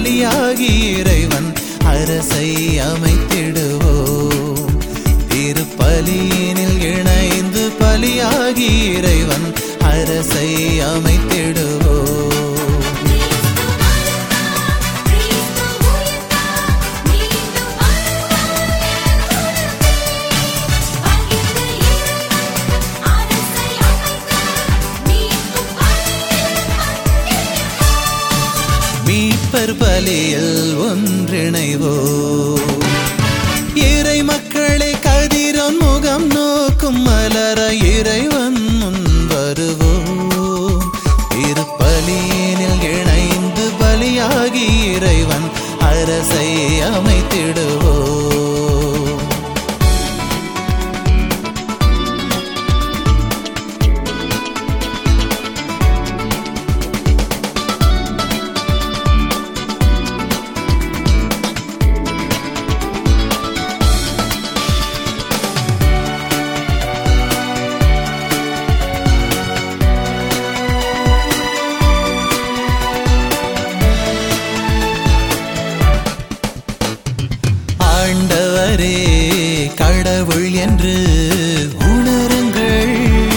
பலியாகி இறைவன் அரசை அமைத்திடுவோம் திருப்பலியினில் இணைந்து பலியாகி இறைவன் அரசை அமைத்திடுவோம் கிறிஸ்து உயிர்த்தார் மீண்டும் வருவார் அங்கிருந்து இறைவன் அரசை அமைத்தார் மீட்கும் பலியில் மீட்பர் பலியில் ஒன்றிணைவோ இறை மக்களை கதிரோன் முகம் நோக்கும் மலர இறைவன் முன் வருவோம் திருப்பலியினில் இணைந்து பலியாகி இறைவன் அரசை அமைத்திடுவோம் ஆண்டவரே கடவுள் என்று உணருங்கள்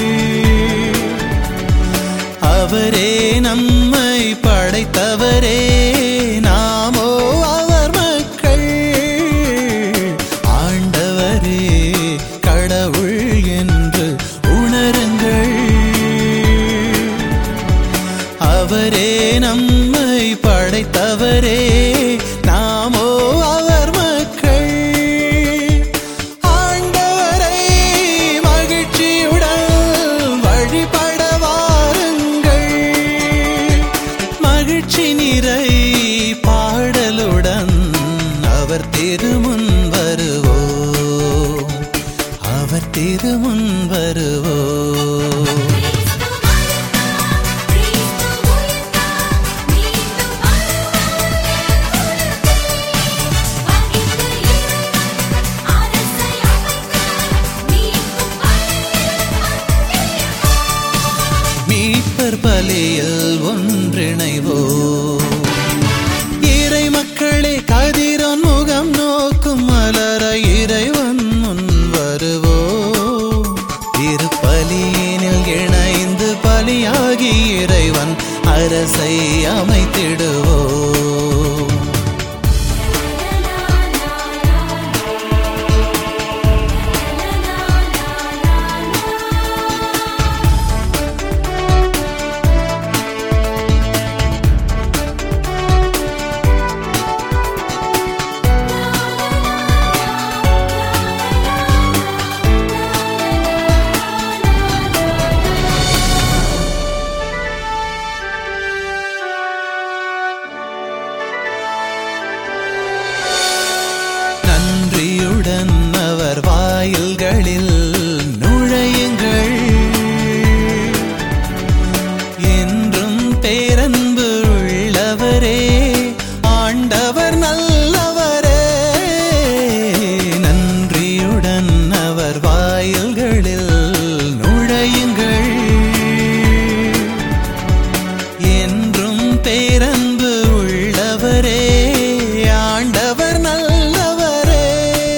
அவரே நம்மை படைத்தவரே நாமோ அவர் மக்கள் ஆண்டவரே கடவுள் என்று உணருங்கள் அவரே நம்மை படைத்தவரே நாமோ அவர் மக்கள் ஆண்டவரை மகிழ்ச்சியுடன் வழிபட வாருங்கள் மகிழ்ச்சி நிறை பாடலுடன் அவர் திருமுன் வருவோம் அவர் திருமுன் வருவோம் கிறிஸ்து உயிர்த்தார் மீண்டும் வருவார் அங்கிருந்து இறைவன் அரசை அமைத்தார் மீட்கும் பலியில் மீட்பர் பலியில் ஒன்றிணைவோ இறை மக்களே கதிரோன் முகம் நோக்கும் மலர இறைவன் முன் வருவோ திருப்பலியினில் இணைந்து பலியாகி இறைவன் அரசை அமைத்திடுவோ நன்றியுடன் அவர் வாயில்களில் நுழையுங்கள் என்றும் பேரன்பு உள்ளவரே ஆண்டவர் நல்லவரே நன்றியுடன் அவர் வாயில்களில் நுழையுங்கள் என்றும் பேரன்பு உள்ளவரே ஆண்டவர் நல்லவரே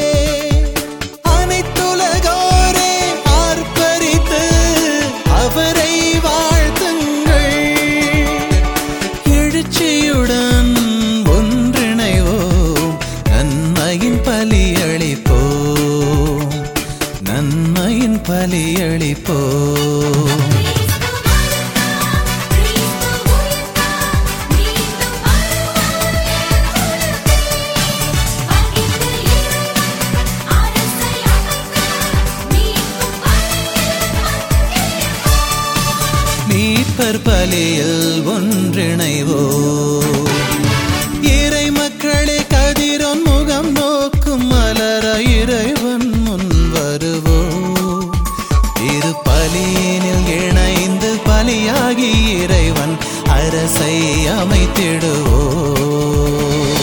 அனைத்துலகோரே ஆர்ப்பரித்து அவரை வாழ்த்துங்கள் எழுச்சியுடன் ஒன்றிணைவோம் நன்மையின் பலியளிப்போம் நன்மையின் பலியளிப்போம் கிறிஸ்து உயிர்த்தார் மீண்டும் வருவார் அங்கிருந்து இறைவன் அரசை அமைத்தார் மீட்கும் பலியில் மீட்பர் பலியில் ஒன்றிணைவோ இறை மக்களே கதிரோன் முகம் நோக்கும் மலர இறைவன் முன் வருவோ இரு பலியினில் இணைந்து பலியாகி இறைவன் அரசை அமைத்திடுவோ